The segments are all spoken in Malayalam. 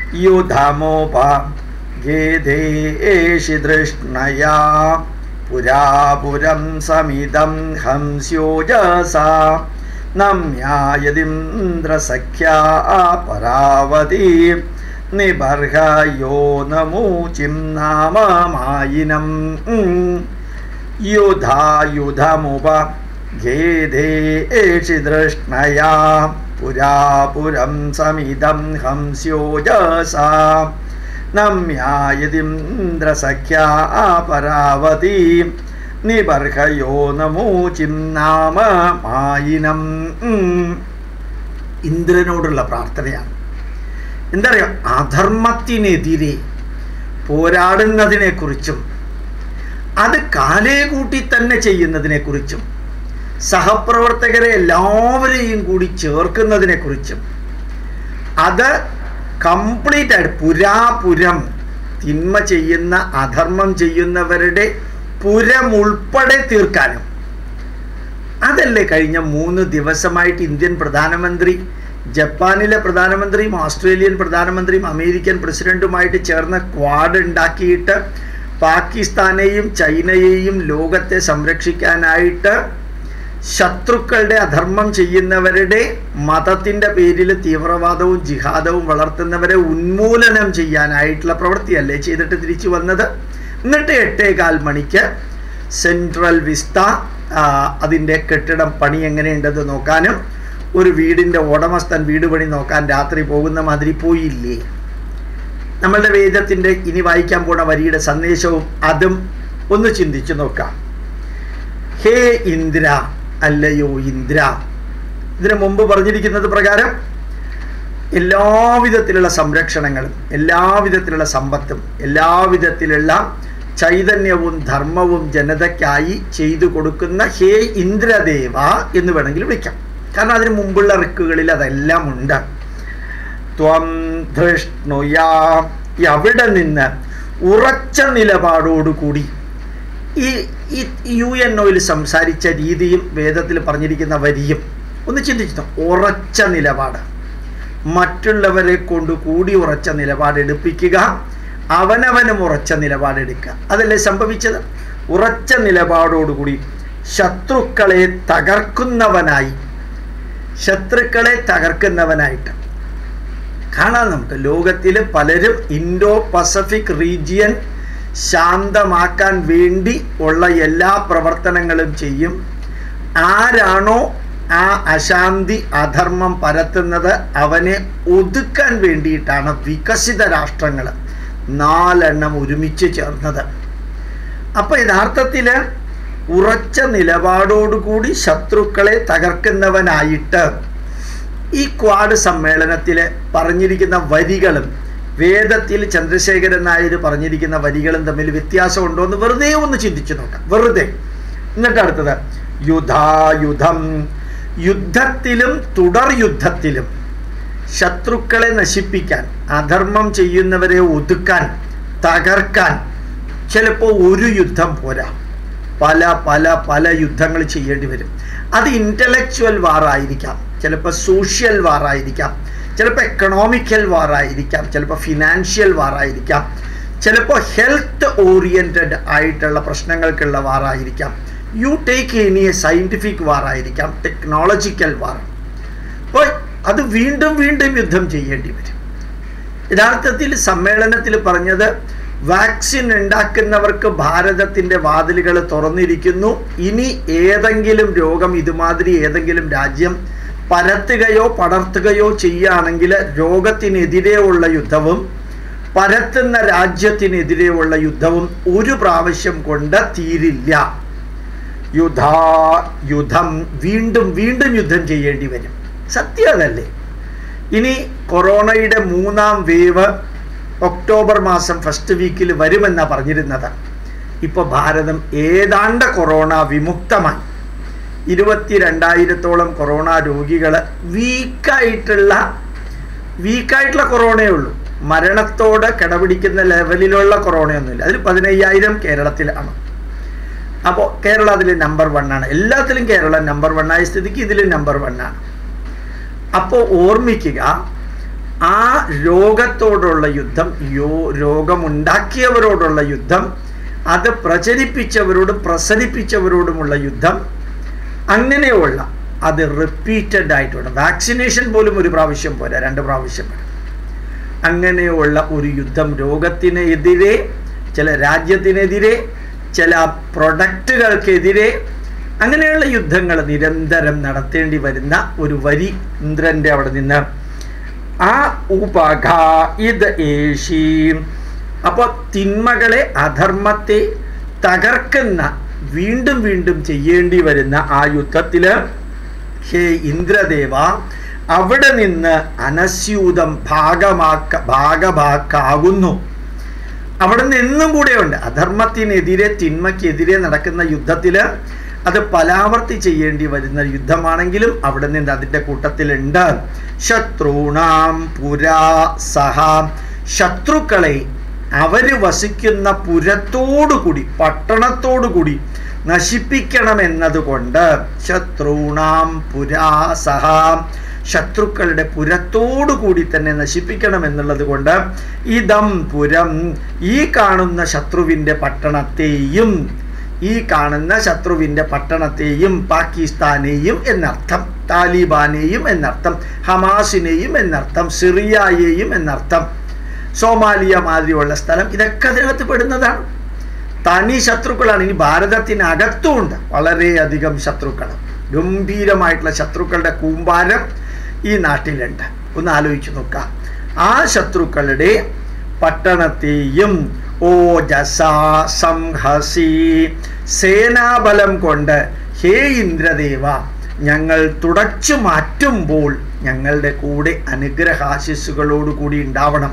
യുധമോപ ഗേദേഷി തൃഷ്ണയാ പുരാപുരം സമിതം ഹംസ്യോജസ നമ്യായതിന്ദ്രസഖ്യാ പരാവതി നിബർഹയോ നമൂചിം നാമമായിനം യുധായുധമുപ ഖേദേഷി തൃഷ്ണയാ പുരാപുരം സമിതം ഹംസ്യോജസ നമ്യായതിന്ദ്രസഖ്യാ പരാവതി നിബർഹയോ നമൂചിം നാമ മായിനം ഇന്ദ്രനോടുള്ള പ്രാർത്ഥനയാണ് എന്താ പറയുക അധർമ്മത്തിനെതിരെ പോരാടുന്നതിനെക്കുറിച്ചും അത് കാലേ കൂട്ടി തന്നെ ചെയ്യുന്നതിനെക്കുറിച്ചും സഹപ്രവർത്തകരെ എല്ലാവരെയും കൂടി ചേർക്കുന്നതിനെക്കുറിച്ചും അത് കംപ്ലീറ്റ് ആയിട്ട് പുരാപുരം തിന്മ ചെയ്യുന്ന അധർമ്മം ചെയ്യുന്നവരുടെ പുരം ഉൾപ്പെടെ തീർക്കാനും അതല്ലേ കഴിഞ്ഞ മൂന്ന് ദിവസമായിട്ട് ഇന്ത്യൻ പ്രധാനമന്ത്രി ജപ്പാനിലെ പ്രധാനമന്ത്രിയും ഓസ്ട്രേലിയൻ പ്രധാനമന്ത്രിയും അമേരിക്കൻ പ്രസിഡന്റുമായിട്ട് ചേർന്ന് ക്വാഡ് ഉണ്ടാക്കിയിട്ട് പാകിസ്ഥാനെയും ചൈനയെയും ലോകത്തെ സംരക്ഷിക്കാനായിട്ട് ശത്രുക്കളുടെ അധർമ്മം ചെയ്യുന്നവരുടെ മതത്തിൻ്റെ പേരിൽ തീവ്രവാദവും ജിഹാദവും വളർത്തുന്നവരെ ഉന്മൂലനം ചെയ്യാനായിട്ടുള്ള പ്രവൃത്തിയല്ലേ ചെയ്തിട്ട് തിരിച്ചു വന്നത് എന്നിട്ട് എട്ടേകാൽ മണിക്ക് സെൻട്രൽ വിസ്ത അതിൻ്റെ കെട്ടിടം പണി എങ്ങനെയുണ്ടെന്ന് നോക്കാനും ഒരു വീടിൻ്റെ ഉടമസ്ഥൻ വീട് പണി നോക്കാൻ രാത്രി പോകുന്ന മാതിരി പോയില്ലേ നമ്മളുടെ വേദത്തിൻ്റെ ഇനി വായിക്കാൻ പോണ വരിയുടെ സന്ദേശവും അതും ഒന്ന് ചിന്തിച്ചു നോക്കാം ഹേ ഇന്ദ്ര അല്ലയോ ഇന്ദ്ര ഇതിനു മുമ്പ് പറഞ്ഞിരിക്കുന്നത് പ്രകാരം എല്ലാവിധത്തിലുള്ള സംരക്ഷണങ്ങളും എല്ലാവിധത്തിലുള്ള സമ്പത്തും എല്ലാവിധത്തിലുള്ള ചൈതന്യവും ധർമ്മവും ജനതയ്ക്കായി ചെയ്തു കൊടുക്കുന്ന ഹേ ഇന്ദ്രദേവ എന്ന് വേണമെങ്കിൽ വിളിക്കാം കാരണം അതിന് മുമ്പുള്ള റിക്കുകളിൽ അതെല്ലാം ഉണ്ട് ത്വം ധൃഷ്ണുയാ അവിടെ നിന്ന് ഉറച്ച നിലപാടോടുകൂടി ഈ ഈ യു എൻ ഒയിൽ സംസാരിച്ച രീതിയും വേദത്തിൽ പറഞ്ഞിരിക്കുന്ന വരിയും ഒന്ന് ചിന്തിച്ചു ഉറച്ച നിലപാട് മറ്റുള്ളവരെ കൊണ്ട് കൂടി ഉറച്ച നിലപാടെടുപ്പിക്കുക അവനവനും ഉറച്ച നിലപാടെടുക്കുക അതല്ലേ സംഭവിച്ചത് ഉറച്ച നിലപാടോടുകൂടി ശത്രുക്കളെ തകർക്കുന്നവനായി ശത്രുക്കളെ തകർക്കുന്നവനായിട്ട് കാണാം നമുക്ക് ലോകത്തിൽ പലരും ഇൻഡോ പസഫിക് റീജിയൻ ശാന്തമാക്കാൻ വേണ്ടി ഉള്ള എല്ലാ പ്രവർത്തനങ്ങളും ചെയ്യും ആരാണോ ആ അശാന്തി അധർമ്മം പരത്തുന്നത് അവനെ ഒതുക്കാൻ വേണ്ടിയിട്ടാണ് വികസിത രാഷ്ട്രങ്ങൾ നാലെണ്ണം ഒരുമിച്ച് ചേർന്നത് അപ്പോൾ യഥാർത്ഥത്തിൽ ഉറച്ച നിലപാടോടുകൂടി ശത്രുക്കളെ തകർക്കുന്നവനായിട്ട് ഈ ക്വാഡ് സമ്മേളനത്തിൽ പറഞ്ഞിരിക്കുന്ന വരികളും വേദത്തിൽ ചന്ദ്രശേഖരൻ നായർ പറഞ്ഞിരിക്കുന്ന വരികളും തമ്മിൽ വ്യത്യാസമുണ്ടോ എന്ന് വെറുതെ ഒന്ന് ചിന്തിച്ചു നോക്കാം വെറുതെ എന്നിട്ട് അടുത്തത് യുധായുധം യുദ്ധത്തിലും തുടർ യുദ്ധത്തിലും ശത്രുക്കളെ നശിപ്പിക്കാൻ അധർമ്മം ചെയ്യുന്നവരെ ഒതുക്കാൻ തകർക്കാൻ ചിലപ്പോൾ ഒരു യുദ്ധം പോരാ പല പല പല യുദ്ധങ്ങൾ ചെയ്യേണ്ടി വരും അത് ഇൻ്റലക്ച്വൽ വാറായിരിക്കാം ചിലപ്പോൾ സോഷ്യൽ വാറായിരിക്കാം ചിലപ്പോൾ എക്കണോമിക്കൽ വാറായിരിക്കാം ചിലപ്പോൾ ഫിനാൻഷ്യൽ വാറായിരിക്കാം ചിലപ്പോൾ ഹെൽത്ത് ഓറിയൻറ്റഡ് ആയിട്ടുള്ള പ്രശ്നങ്ങൾക്കുള്ള വാറായിരിക്കാം you take any a scientific വാറായിരിക്കാം ടെക്നോളജിക്കൽ വാർ അപ്പോൾ അത് വീണ്ടും വീണ്ടും യുദ്ധം ചെയ്യേണ്ടി വരും യഥാർത്ഥത്തിൽ സമ്മേളനത്തിൽ പറഞ്ഞത് വാക്സിൻ ഉണ്ടാക്കുന്നവർക്ക് ഭാരതത്തിൻ്റെ വാതിലുകൾ തുറന്നിരിക്കുന്നു ഇനി ഏതെങ്കിലും രോഗം ഇതുമാതിരി ഏതെങ്കിലും രാജ്യം പരത്തുകയോ പടർത്തുകയോ ചെയ്യുകയാണെങ്കിൽ രോഗത്തിനെതിരെയുള്ള യുദ്ധവും പരത്തുന്ന രാജ്യത്തിനെതിരെയുള്ള യുദ്ധവും ഒരു പ്രാവശ്യം കൊണ്ട് തീരില്ല യുധാ യുദ്ധം വീണ്ടും വീണ്ടും യുദ്ധം ചെയ്യേണ്ടി വരും സത്യം അതല്ലേ ഇനി കൊറോണയുടെ മൂന്നാം വേവ് ഒക്ടോബർ മാസം ഫസ്റ്റ് വീക്കിൽ വരുമെന്നാണ് പറഞ്ഞിരുന്നത് ഇപ്പോൾ ഭാരതം ഏതാണ്ട് കൊറോണ വിമുക്തമായി ഇരുപത്തി രണ്ടായിരത്തോളം കൊറോണ രോഗികൾ വീക്കായിട്ടുള്ള വീക്കായിട്ടുള്ള കൊറോണയേ ഉള്ളൂ മരണത്തോട് കിടപിടിക്കുന്ന ലെവലിലുള്ള കൊറോണയൊന്നുമില്ല അതിൽ പതിനയ്യായിരം കേരളത്തിലാണ് അപ്പോൾ കേരള അതിൽ നമ്പർ വൺ ആണ് എല്ലാത്തിലും കേരളം നമ്പർ വൺ ആയ സ്ഥിതിക്ക് ഇതിലും നമ്പർ വൺ ആണ് അപ്പോൾ ഓർമ്മിക്കുക ആ രോഗത്തോടുള്ള യുദ്ധം യോ രോഗമുണ്ടാക്കിയവരോടുള്ള യുദ്ധം അത് പ്രചരിപ്പിച്ചവരോടും പ്രസരിപ്പിച്ചവരോടുമുള്ള യുദ്ധം അങ്ങനെയുള്ള അത് റിപ്പീറ്റഡ് ആയിട്ടുള്ള വാക്സിനേഷൻ പോലും ഒരു പ്രാവശ്യം പോരാ രണ്ട് പ്രാവശ്യം പോരാ അങ്ങനെയുള്ള ഒരു യുദ്ധം രോഗത്തിനെതിരെ ചില രാജ്യത്തിനെതിരെ ചില പ്രൊഡക്റ്റുകൾക്കെതിരെ അങ്ങനെയുള്ള യുദ്ധങ്ങൾ നിരന്തരം നടത്തേണ്ടി വരുന്ന ഒരു വരി ഇന്ദ്രൻ്റെ അവിടെ നിന്ന് ആ ഉപഘ ഇത് ഏഷി അപ്പോൾ തിന്മകളെ അധർമ്മത്തെ തകർക്കുന്ന വീണ്ടും വീണ്ടും ചെയ്യേണ്ടി വരുന്ന ആ യുദ്ധത്തിൽ ഹേ ഇന്ദ്രദേവ അവിടെ നിന്ന് അനസ്യൂതം ഭാഗമാക്ക ഭാഗമാക്കാകുന്നു അവിടെ നിന്ന് എന്നും കൂടെയുണ്ട് അധർമ്മത്തിനെതിരെ തിന്മയ്ക്കെതിരെ നടക്കുന്ന യുദ്ധത്തിൽ അത് പലാവർത്തി ചെയ്യേണ്ടി വരുന്ന യുദ്ധമാണെങ്കിലും അവിടെ നിന്ന് അതിൻ്റെ കൂട്ടത്തിലുണ്ട് ശത്രുണാം പുരാ സഹ ശത്രുക്കളെ അവർ വസിക്കുന്ന പുരത്തോടുകൂടി പട്ടണത്തോടുകൂടി നശിപ്പിക്കണമെന്നതുകൊണ്ട് ശത്രുണാം പുരാ സഹ ശത്രുക്കളുടെ പുരത്തോടു കൂടി തന്നെ നശിപ്പിക്കണം എന്നുള്ളത് കൊണ്ട് ഇതം പുരം ഈ കാണുന്ന ശത്രുവിൻ്റെ പട്ടണത്തെയും ഈ കാണുന്ന ശത്രുവിൻ്റെ പട്ടണത്തെയും പാകിസ്ഥാനെയും എന്നർത്ഥം താലിബാനെയും എന്നർത്ഥം ഹമാസിനെയും എന്നർത്ഥം സിറിയയെയും എന്നർത്ഥം സോമാലിയ മാതിരിയുള്ള സ്ഥലം ഇതൊക്കെ അതിനകത്ത് പെടുന്നതാണ് തനി ശത്രുക്കളാണ് ഇനി ഭാരതത്തിനകത്തുമുണ്ട് വളരെയധികം ശത്രുക്കൾ ഗംഭീരമായിട്ടുള്ള ശത്രുക്കളുടെ കൂമ്പാരം ഈ നാട്ടിലുണ്ട് ഒന്ന് ആലോചിച്ച് നോക്കാം ആ ശത്രുക്കളുടെ പട്ടണത്തെയും ഓജസ സംഹസി സേനാബലം കൊണ്ട് ഹേ ഇന്ദ്രദേവ ഞങ്ങൾ തുടച്ചു മാറ്റുമ്പോൾ ഞങ്ങളുടെ കൂടെ അനുഗ്രഹാശിസ്സുകളോട് കൂടി ഉണ്ടാവണം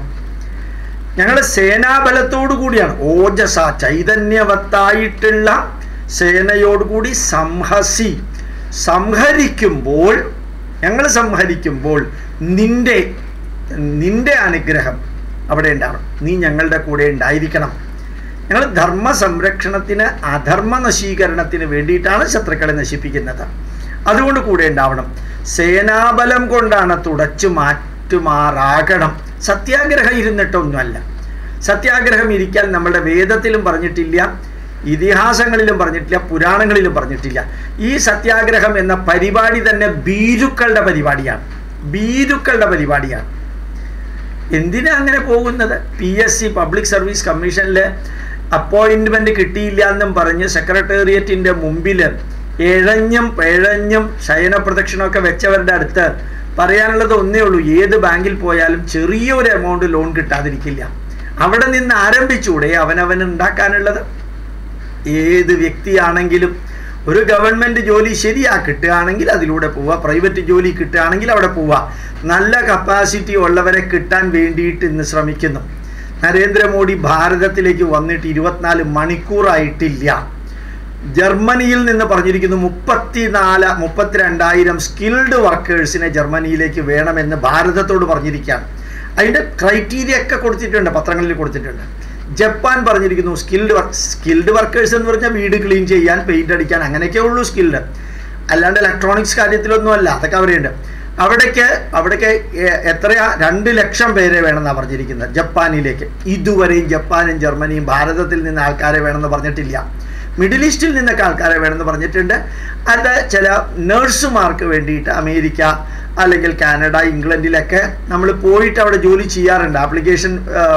ഞങ്ങൾ സേനാബലത്തോടു കൂടിയാണ് ഓജസ ചൈതന്യവത്തായിട്ടുള്ള സേനയോടുകൂടി സംഹസി സംഹരിക്കുമ്പോൾ ഞങ്ങൾ സംഹരിക്കുമ്പോൾ നിന്റെ നിന്റെ അനുഗ്രഹം അവിടെ ഉണ്ടാവണം നീ ഞങ്ങളുടെ കൂടെ ഉണ്ടായിരിക്കണം ഞങ്ങൾ ധർമ്മ സംരക്ഷണത്തിന് അധർമ്മ നശീകരണത്തിന് വേണ്ടിയിട്ടാണ് ശത്രുക്കളെ നശിപ്പിക്കുന്നത് അതുകൊണ്ട് കൂടെ ഉണ്ടാവണം സേനാബലം കൊണ്ടാണ് തുടച്ചു മാറ്റുമാറാകണം സത്യാഗ്രഹം ഇരുന്നിട്ടൊന്നുമല്ല സത്യാഗ്രഹം ഇരിക്കാൻ നമ്മുടെ വേദത്തിലും പറഞ്ഞിട്ടില്ല ഇതിഹാസങ്ങളിലും പറഞ്ഞിട്ടില്ല പുരാണങ്ങളിലും പറഞ്ഞിട്ടില്ല ഈ സത്യാഗ്രഹം എന്ന പരിപാടി തന്നെ ഭീരുക്കളുടെ പരിപാടിയാണ് ഭീരുക്കളുടെ പരിപാടിയാണ് എന്തിനാ അങ്ങനെ പോകുന്നത് P S C public service കമ്മീഷനിൽ അപ്പോയിൻമെൻറ്റ് കിട്ടിയില്ല എന്നും പറഞ്ഞ് സെക്രട്ടേറിയറ്റിൻ്റെ മുമ്പിൽ ഇഴഞ്ഞും പിഴഞ്ഞും ശയന പ്രദക്ഷിണമൊക്കെ വെച്ചവരുടെ അടുത്ത് പറയാനുള്ളത് ഒന്നേ ഉള്ളൂ ഏത് ബാങ്കിൽ പോയാലും ചെറിയൊരു എമൗണ്ട് ലോൺ കിട്ടാതിരിക്കില്ല അവിടെ നിന്ന് ആരംഭിച്ചൂടെ അവനവൻ ഉണ്ടാക്കാനുള്ളത് ഏത് വ്യക്തിയാണെങ്കിലും ഒരു ഗവൺമെൻറ് ജോലി ശരിയാ കിട്ടുകയാണെങ്കിൽ അതിലൂടെ പോവുക പ്രൈവറ്റ് ജോലി കിട്ടുകയാണെങ്കിൽ അവിടെ പോവുക നല്ല കപ്പാസിറ്റി ഉള്ളവരെ കിട്ടാൻ വേണ്ടിയിട്ട് ഇന്ന് ശ്രമിക്കുന്നു നരേന്ദ്രമോദി ഭാരതത്തിലേക്ക് വന്നിട്ട് ഇരുപത്തിനാല് മണിക്കൂറായിട്ടില്ല ജർമ്മനിയിൽ നിന്ന് പറഞ്ഞിരിക്കുന്നു മുപ്പത്തിനാല് മുപ്പത്തിരണ്ടായിരം സ്കിൽഡ് വർക്കേഴ്സിനെ ജർമ്മനിയിലേക്ക് വേണമെന്ന് ഭാരതത്തോട് പറഞ്ഞിരിക്കുകയാണ് അതിൻ്റെ ക്രൈറ്റീരിയ ഒക്കെ കൊടുത്തിട്ടുണ്ട് പത്രങ്ങളിൽ കൊടുത്തിട്ടുണ്ട് ജപ്പാൻ പറഞ്ഞിരിക്കുന്നു സ്കിൽഡ് വർക്ക് സ്കിൽഡ് വർക്കേഴ്സ് എന്ന് പറഞ്ഞാൽ വീട് ക്ലീൻ ചെയ്യാൻ പെയിൻ്റ് അടിക്കാൻ അങ്ങനെയൊക്കെ ഉള്ളൂ സ്കിൽഡ് അല്ലാണ്ട് ഇലക്ട്രോണിക്സ് കാര്യത്തിലൊന്നുമല്ല അതൊക്കെ അവിടെയുണ്ട് അവിടേക്ക് അവിടേക്ക് എത്രയാ രണ്ട് ലക്ഷം പേരെ വേണമെന്നാണ് പറഞ്ഞിരിക്കുന്നത് ജപ്പാനിലേക്ക് ഇതുവരെയും ജപ്പാനും ജർമ്മനിയും ഭാരതത്തിൽ നിന്ന് ആൾക്കാരെ വേണമെന്ന് പറഞ്ഞിട്ടില്ല മിഡിൽ ഈസ്റ്റിൽ നിന്നൊക്കെ ആൾക്കാരെ വേണമെന്ന് പറഞ്ഞിട്ടുണ്ട് അത് ചില നേഴ്സുമാർക്ക് വേണ്ടിയിട്ട് അമേരിക്ക അല്ലെങ്കിൽ കാനഡ ഇംഗ്ലണ്ടിലൊക്കെ നമ്മൾ പോയിട്ട് അവിടെ ജോലി ചെയ്യാറുണ്ട് ആപ്ലിക്കേഷൻ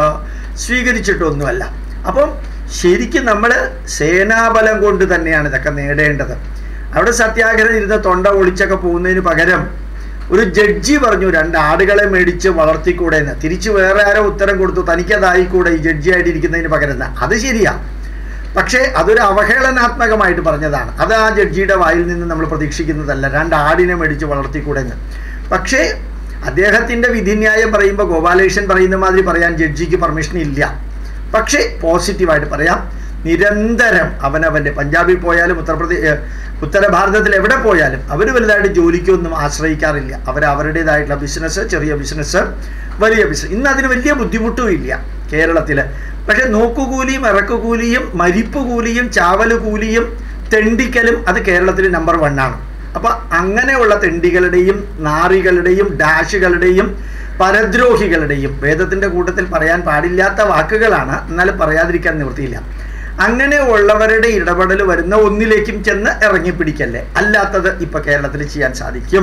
സ്വീകരിച്ചിട്ടൊന്നുമല്ല അപ്പം ശരിക്കും നമ്മൾ സേനാബലം കൊണ്ട് തന്നെയാണ് ഇതൊക്കെ നേടേണ്ടത് അവിടെ സത്യാഗ്രഹം ഇരുന്ന് തൊണ്ട ഒളിച്ചൊക്കെ പോകുന്നതിന് പകരം ഒരു ജഡ്ജി പറഞ്ഞു രണ്ട് ആടുകളെ മേടിച്ച് വളർത്തിക്കൂടെ എന്ന് തിരിച്ച് വേറെ ആരോ ഉത്തരം കൊടുത്തു തനിക്കതായിക്കൂടെ ഈ ജഡ്ജി ആയിട്ടിരിക്കുന്നതിന് പകരം അത് ശരിയാ പക്ഷേ അതൊരു അവഹേളനാത്മകമായിട്ട് പറഞ്ഞതാണ് അത് ആ ജഡ്ജിയുടെ വായിൽ നിന്ന് നമ്മൾ പ്രതീക്ഷിക്കുന്നതല്ല രണ്ട് ആടിനെ മേടിച്ച് വളർത്തിക്കൂടെ എന്ന് പക്ഷേ അദ്ദേഹത്തിൻ്റെ വിധിന്യായം പറയുമ്പോൾ ഗോപാലകൃഷ്ണൻ പറയുന്ന മാതിരി പറയാൻ ജഡ്ജിക്ക് പെർമിഷൻ ഇല്ല പക്ഷേ പോസിറ്റീവായിട്ട് പറയാം നിരന്തരം അവനവൻ്റെ പഞ്ചാബിൽ പോയാലും ഉത്തർപ്രദേശ് ഉത്തര ഭാരതത്തിൽ എവിടെ പോയാലും അവർ വലുതായിട്ട് ജോലിക്കൊന്നും ആശ്രയിക്കാറില്ല അവർ അവരുടേതായിട്ടുള്ള ബിസിനസ് ചെറിയ ബിസിനസ് വലിയ ബിസിനസ് ഇന്ന് അതിന് വലിയ ബുദ്ധിമുട്ടും ഇല്ല കേരളത്തിൽ പക്ഷേ നോക്കുകൂലിയും ഇറക്കുകൂലിയും മരിപ്പ് കൂലിയും ചാവല് കൂലിയും തെണ്ടിക്കലും അത് കേരളത്തിൽ നമ്പർ വൺ ആണ് അപ്പോൾ അങ്ങനെയുള്ള തെണ്ടികളുടെയും നാറികളുടെയും ഡാഷുകളുടെയും പരദ്രോഹികളുടെയും വേദത്തിൻ്റെ കൂട്ടത്തിൽ പറയാൻ പാടില്ലാത്ത വാക്കുകളാണ് എന്നാലും പറയാതിരിക്കാൻ നിവൃത്തിയില്ല അങ്ങനെ ഉള്ളവരുടെ ഇടപെടൽ വരുന്ന ഒന്നിലേക്കും ചെന്ന് ഇറങ്ങിപ്പിടിക്കല്ലേ അല്ലാത്തത് ഇപ്പൊ കേരളത്തിൽ ചെയ്യാൻ സാധിക്കും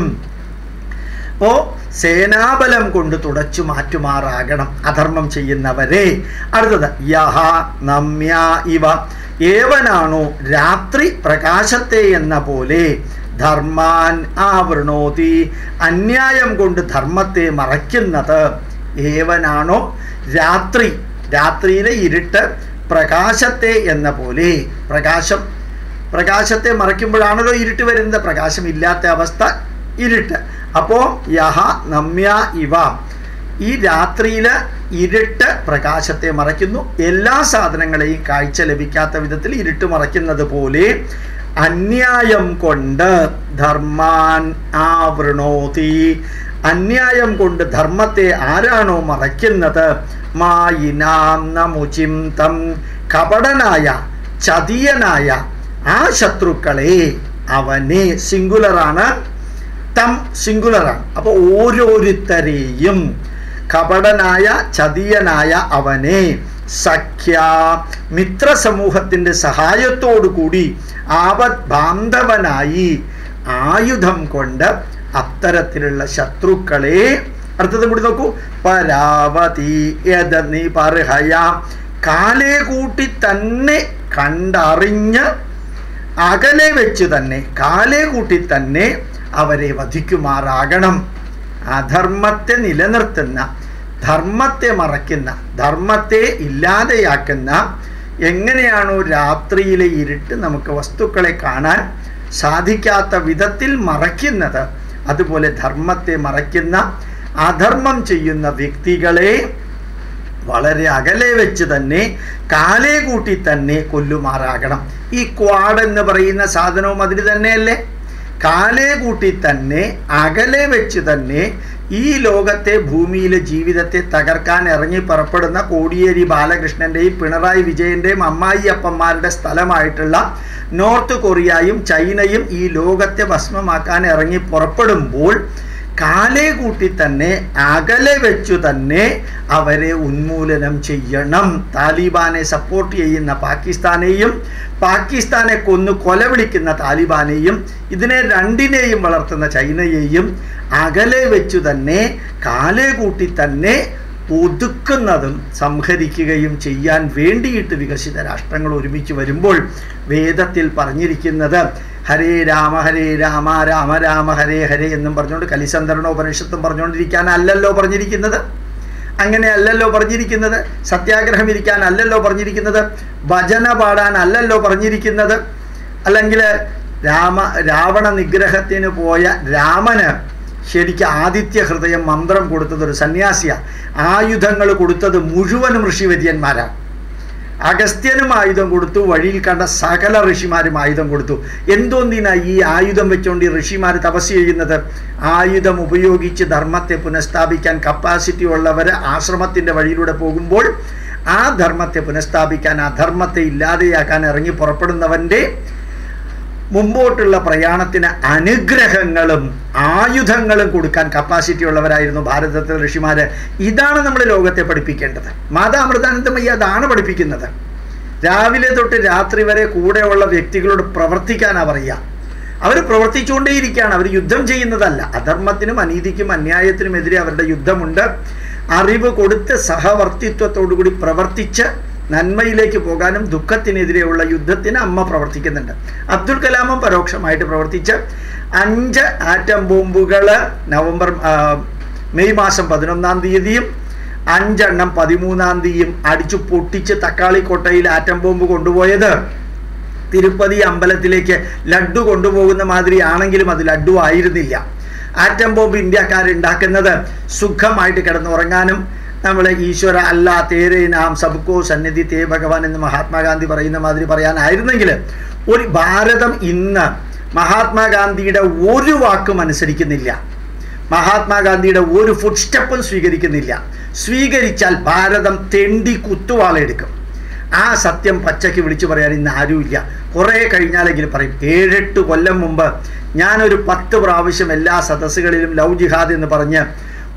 അപ്പോ സേനാബലം കൊണ്ട് തുടച്ചു മാറ്റുമാറാകണം അധർമ്മം ചെയ്യുന്നവരെ അടുത്തത് യഹ നമ്യ ഇവ ഏവനാണോ രാത്രി പ്രകാശത്തെ എന്ന പോലെ ധർമാൻ ആവൃണോതി അന്യായം കൊണ്ട് ധർമ്മത്തെ മറയ്ക്കുന്നത് ഏവനാണോ രാത്രി രാത്രിയിലെ ഇരുട്ട് പ്രകാശത്തെ എന്ന പോലെ പ്രകാശം പ്രകാശത്തെ മറയ്ക്കുമ്പോഴാണല്ലോ ഇരുട്ട് വരുന്നത് പ്രകാശമില്ലാത്ത അവസ്ഥ ഇരുട്ട് അപ്പോൾ യഹ നമ്യ ഇവ ഈ രാത്രിയിൽ ഇരുട്ട് പ്രകാശത്തെ മറയ്ക്കുന്നു എല്ലാ സാധനങ്ങളെയും കാഴ്ച ലഭിക്കാത്ത വിധത്തിൽ ഇരുട്ട് മറയ്ക്കുന്നത് പോലെ അന്യായം കൊണ്ട് ധർമാൻ ആവൃണോതി അന്യായം കൊണ്ട് ധർമ്മത്തെ ആരാണോ മറയ്ക്കുന്നത് മായിനാം നമുചിം തം കപടനായ ചതിയനായ ആ ശത്രുക്കളെ അവനെ സിംഗുലറാണ് തം സിംഗുലറാണ് അപ്പോൾ ഓരോരുത്തരെയും കപടനായ ചതിയനായ അവനെ സഖ്യ മിത്രസമൂഹത്തിൻ്റെ സഹായത്തോടു കൂടി ആപത് ബാന്ധവനായി ആയുധം കൊണ്ട് അത്തരത്തിലുള്ള ശത്രുക്കളെ അടുത്തതും കൂടി നോക്കൂ പരാവതി യദനി പർഹയ കാലേ കൂട്ടി തന്നെ കണ്ടറിഞ്ഞ് അകലെ വെച്ച് തന്നെ കാലേ കൂട്ടി തന്നെ അവരെ വധിക്കുമാറാകണം അധർമ്മത്തെ നിലനിർത്തുന്ന ധർമ്മത്തെ മറയ്ക്കുന്ന ധർമ്മത്തെ ഇല്ലാതെയാക്കുന്ന എങ്ങനെയാണോ രാത്രിയിലെ ഇരുട്ട് നമുക്ക് വസ്തുക്കളെ കാണാൻ സാധിക്കാത്ത വിധത്തിൽ മറയ്ക്കുന്നത് അതുപോലെ ധർമ്മത്തെ മറയ്ക്കുന്ന അധർമ്മം ചെയ്യുന്ന വ്യക്തികളെ വളരെ അകലെ വെച്ച് തന്നെ കാലേ കൂട്ടി തന്നെ കൊല്ലുമാറാകണം ഈ ക്വാഡ് എന്ന് പറയുന്ന സാധനവും അതിന് തന്നെയല്ലേ കാലേ കൂട്ടി തന്നെ അകലെ വെച്ച് തന്നെ ഈ ലോകത്തെ ഭൂമിയിലെ ജീവിതത്തെ തകർക്കാൻ ഇറങ്ങി പുറപ്പെടുന്ന കോടിയേരി ബാലകൃഷ്ണൻ്റെയും പിണറായി വിജയൻ്റെയും അമ്മായി അപ്പന്മാരുടെ സ്ഥലമായിട്ടുള്ള നോർത്ത് കൊറിയയും ചൈനയും ഈ ലോകത്തെ ഭസ്മമാക്കാൻ ഇറങ്ങി പുറപ്പെടുമ്പോൾ കാലേ കൂട്ടി തന്നെ അകലെ വെച്ചു തന്നെ അവരെ ഉന്മൂലനം ചെയ്യണം താലിബാനെ സപ്പോർട്ട് ചെയ്യുന്ന പാകിസ്ഥാനെയും പാകിസ്ഥാനെ കൊന്നു കൊല വിളിക്കുന്ന താലിബാനെയും ഇതിനെ രണ്ടിനെയും വളർത്തുന്ന ചൈനയെയും അകലെ വെച്ചു തന്നെ കാലേ കൂട്ടി തന്നെ ഒതുക്കുന്നതും സംഹരിക്കുകയും ചെയ്യാൻ വേണ്ടിയിട്ട് വികസിത രാഷ്ട്രങ്ങൾ ഒരുമിച്ച് വരുമ്പോൾ വേദത്തിൽ പറഞ്ഞിരിക്കുന്നത് ഹരേ രാമ ഹരേ രാമ രാമ രാമ ഹരേ ഹരേ എന്നും പറഞ്ഞുകൊണ്ട് കലിസന്ധരണോപനിഷത്തും പറഞ്ഞുകൊണ്ടിരിക്കാനല്ലല്ലോ പറഞ്ഞിരിക്കുന്നത് അങ്ങനെ അല്ലല്ലോ പറഞ്ഞിരിക്കുന്നത് സത്യാഗ്രഹം ഇരിക്കാൻ അല്ലല്ലോ പറഞ്ഞിരിക്കുന്നത് ഭജന പാടാൻ അല്ലല്ലോ പറഞ്ഞിരിക്കുന്നത് അല്ലെങ്കിൽ രാമ രാവണ നിഗ്രഹത്തിന് പോയ രാമന് ശരിക്കും ആദിത്യ ഹൃദയം മന്ത്രം കൊടുത്തത് ഒരു സന്യാസിയാണ് ആയുധങ്ങൾ കൊടുത്തത് മുഴുവനും ഋഷിവര്യന്മാരാണ് അഗസ്ത്യനും ആയുധം കൊടുത്തു വഴിയിൽ കണ്ട സകല ഋഷിമാരും ആയുധം കൊടുത്തു എന്തോന്നിനാ ഈ ആയുധം വെച്ചുകൊണ്ട് ഈ ഋഷിമാർ തപസ് ചെയ്യുന്നത് ആയുധം ഉപയോഗിച്ച് ധർമ്മത്തെ പുനഃസ്ഥാപിക്കാൻ കപ്പാസിറ്റി ഉള്ളവർ ആശ്രമത്തിൻ്റെ വഴിയിലൂടെ പോകുമ്പോൾ ആ ധർമ്മത്തെ പുനഃസ്ഥാപിക്കാൻ ആ ധർമ്മത്തെ ഇല്ലാതെയാക്കാൻ ഇറങ്ങി പുറപ്പെടുന്നവൻ്റെ മുമ്പോട്ടുള്ള പ്രയാണത്തിന് അനുഗ്രഹങ്ങളും ആയുധങ്ങളും കൊടുക്കാൻ കപ്പാസിറ്റി ഉള്ളവരായിരുന്നു ഭാരതത്തിലെ ഋഷിമാര് ഇതാണ് നമ്മൾ ലോകത്തെ പഠിപ്പിക്കേണ്ടത് മാതാ അമൃതാനന്ദമയ്യ അതാണ് പഠിപ്പിക്കുന്നത് രാവിലെ തൊട്ട് രാത്രി വരെ കൂടെയുള്ള വ്യക്തികളോട് പ്രവർത്തിക്കാനാണ് പറയുക അവർ പ്രവർത്തിച്ചുകൊണ്ടേയിരിക്കുകയാണ് അവർ യുദ്ധം ചെയ്യുന്നതല്ല അധർമ്മത്തിനും അനീതിക്കും അന്യായത്തിനുമെതിരെ അവരുടെ യുദ്ധമുണ്ട് അറിവ് കൊടുത്ത് സഹവർത്തിത്വത്തോടുകൂടി പ്രവർത്തിച്ച് നന്മയിലേക്ക് പോകാനും ദുഃഖത്തിനെതിരെയുള്ള യുദ്ധത്തിന് അമ്മ പ്രവർത്തിക്കുന്നുണ്ട് അബ്ദുൽ കലാമും പരോക്ഷമായിട്ട് പ്രവർത്തിച്ച് അഞ്ച് ആറ്റം ബോംബുകൾ നവംബർ ആ, മെയ് മാസം പതിനൊന്നാം തീയതിയും അഞ്ചെണ്ണം പതിമൂന്നാം തീയതിയും അടിച്ചു പൊട്ടിച്ച് തക്കാളിക്കോട്ടയിൽ ആറ്റം ബോംബ് കൊണ്ടുപോയത് തിരുപ്പതി അമ്പലത്തിലേക്ക് ലഡ്ഡു കൊണ്ടുപോകുന്ന മാതിരി ആണെങ്കിലും അത് ലഡ്ഡു ആയിരുന്നില്ല ആറ്റം ബോംബ് ഇന്ത്യക്കാരുണ്ടാക്കുന്നത് സുഖമായിട്ട് കിടന്നുറങ്ങാനും നമ്മൾ ഈശ്വര അല്ല തേരേ നാം സബ്കോ സന്നിധി തേ ഭഗവാൻ എന്ന് മഹാത്മാഗാന്ധി പറയുന്ന മാതിരി പറയാനായിരുന്നെങ്കിൽ ഒരു ഭാരതം ഇന്ന് മഹാത്മാഗാന്ധിയുടെ ഒരു വാക്കും അനുസരിക്കുന്നില്ല മഹാത്മാഗാന്ധിയുടെ ഒരു ഫുഡ് സ്റ്റെപ്പും സ്വീകരിക്കുന്നില്ല സ്വീകരിച്ചാൽ ഭാരതം തെണ്ടി കുത്തുവാളെടുക്കും ആ സത്യം പച്ചയ്ക്ക് വിളിച്ചു പറയാൻ ഇന്ന് ആരുമില്ല കുറേ കഴിഞ്ഞാലെങ്കിലും പറയും ഏഴെട്ട് കൊല്ലം മുമ്പ് ഞാനൊരു പത്ത് പ്രാവശ്യം എല്ലാ സദസ്സുകളിലും ലവ് ജിഹാദ് എന്ന് പറഞ്ഞ്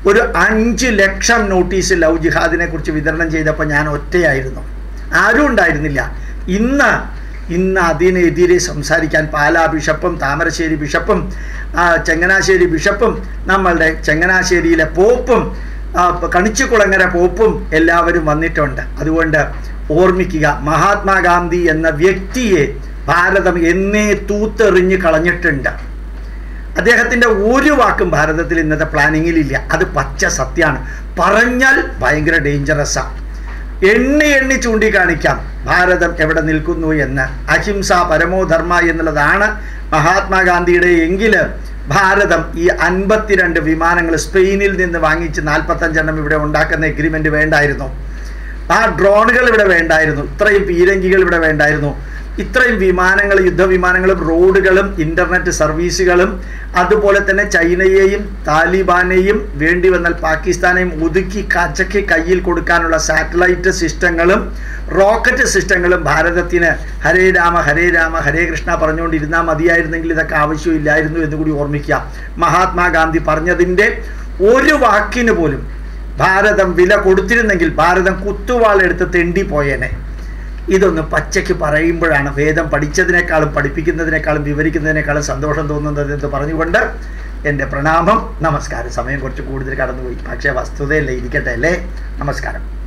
ഒരു അഞ്ച് ലക്ഷം നോട്ടീസ് ലവ് ജിഹാദിനെ കുറിച്ച് വിതരണം ചെയ്തപ്പോൾ ഞാൻ ഒറ്റയായിരുന്നു ആരും ഉണ്ടായിരുന്നില്ല ഇന്ന് ഇന്ന് അതിനെതിരെ സംസാരിക്കാൻ പാലാ ബിഷപ്പും താമരശ്ശേരി ബിഷപ്പും ആ, ചങ്ങനാശ്ശേരി ബിഷപ്പും നമ്മളുടെ ചങ്ങനാശ്ശേരിയിലെ പോപ്പും ആ, കണിച്ചുകുളങ്ങര പോപ്പും എല്ലാവരും വന്നിട്ടുണ്ട് അതുകൊണ്ട് ഓർമ്മിക്കുക മഹാത്മാഗാന്ധി എന്ന വ്യക്തിയെ ഭാരതം എന്നേ തൂത്തെറിഞ്ഞ് കളഞ്ഞിട്ടുണ്ട് അദ്ദേഹത്തിൻ്റെ ഒരു വാക്കും ഭാരതത്തിൽ ഇന്നത്തെ പ്ലാനിങ്ങിലില്ല അത് പച്ച സത്യമാണ് പറഞ്ഞാൽ ഭയങ്കര ഡേഞ്ചറസാണ് എണ്ണി എണ്ണി ചൂണ്ടിക്കാണിക്കാം ഭാരതം എവിടെ നിൽക്കുന്നു എന്ന് അഹിംസ പരമോധർമ്മ എന്നുള്ളതാണ് മഹാത്മാഗാന്ധിയുടെ എങ്കിൽ ഭാരതം ഈ അൻപത്തിരണ്ട് വിമാനങ്ങൾ സ്പെയിനിൽ നിന്ന് വാങ്ങിച്ച് നാൽപ്പത്തഞ്ചെണ്ണം ഇവിടെ ഉണ്ടാക്കുന്ന എഗ്രിമെൻ്റ് വേണ്ടായിരുന്നു ആ ഡ്രോണുകൾ ഇവിടെ വേണ്ടായിരുന്നു ഇത്രയും പീരങ്കികൾ ഇവിടെ വേണ്ടായിരുന്നു ഇത്രയും വിമാനങ്ങൾ യുദ്ധവിമാനങ്ങളും റോഡുകളും ഇൻ്റർനെറ്റ് സർവീസുകളും അതുപോലെ തന്നെ ചൈനയെയും താലിബാനെയും വേണ്ടി വന്നാൽ പാകിസ്ഥാനെയും ഒതുക്കി കച്ചക്കി കയ്യിൽ കൊടുക്കാനുള്ള സാറ്റലൈറ്റ് സിസ്റ്റങ്ങളും റോക്കറ്റ് സിസ്റ്റങ്ങളും ഭാരതത്തിന് ഹരേ രാമ ഹരേ രാമ ഹരേ കൃഷ്ണ പറഞ്ഞുകൊണ്ടിരുന്നാൽ മതിയായിരുന്നെങ്കിൽ ഇതൊക്കെ ആവശ്യമില്ലായിരുന്നു എന്ന് കൂടി ഓർമ്മിക്കുക മഹാത്മാഗാന്ധി പറഞ്ഞതിൻ്റെ ഒരു വാക്കിന് പോലും ഭാരതം വില കൊടുത്തിരുന്നെങ്കിൽ ഭാരതം കുത്തുവാളെടുത്ത് തെണ്ടിപ്പോയേനെ ഇതൊന്ന് പച്ചയ്ക്ക് പറയുമ്പോഴാണ് വേദം പഠിച്ചതിനേക്കാളും പഠിപ്പിക്കുന്നതിനേക്കാളും വിവരിക്കുന്നതിനേക്കാളും സന്തോഷം തോന്നുന്നത് എന്ന് പറഞ്ഞുകൊണ്ട് എൻ്റെ പ്രണാമം നമസ്കാരം സമയം കുറച്ച് കൂടുതൽ കടന്നുപോയി പക്ഷേ വസ്തുതയല്ലേ ഇരിക്കട്ടെ അല്ലേ നമസ്കാരം